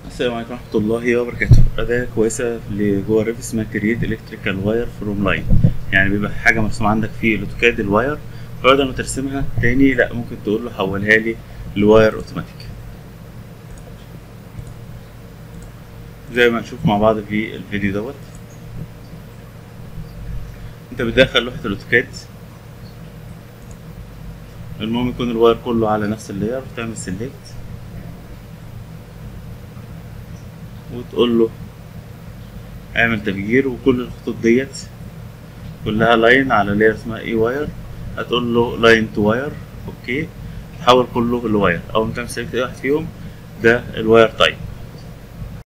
السلام عليكم ورحمة الله وبركاته أداة كويسة اللي جوه الريف اسمها كرييت الكتريكال واير فروم لاين يعني بيبقى حاجة مرسومة عندك في الأوتوكاد الواير فبدل ما ترسمها تاني لأ ممكن تقول له حولها لي لواير أوتوماتيك زي ما نشوف مع بعض في الفيديو دوت انت بتدخل لوحة الأوتوكاد المهم يكون الواير كله على نفس اللاير وتعمل سيلكت وتقول له اعمل تفجير وكل الخطوط ديت كلها لاين على لاير اسمها اي واير هتقول له لاين تو واير اوكي تحول كله لواير اول ما تعمل سيلكت اي واحد فيهم ده الواير تايب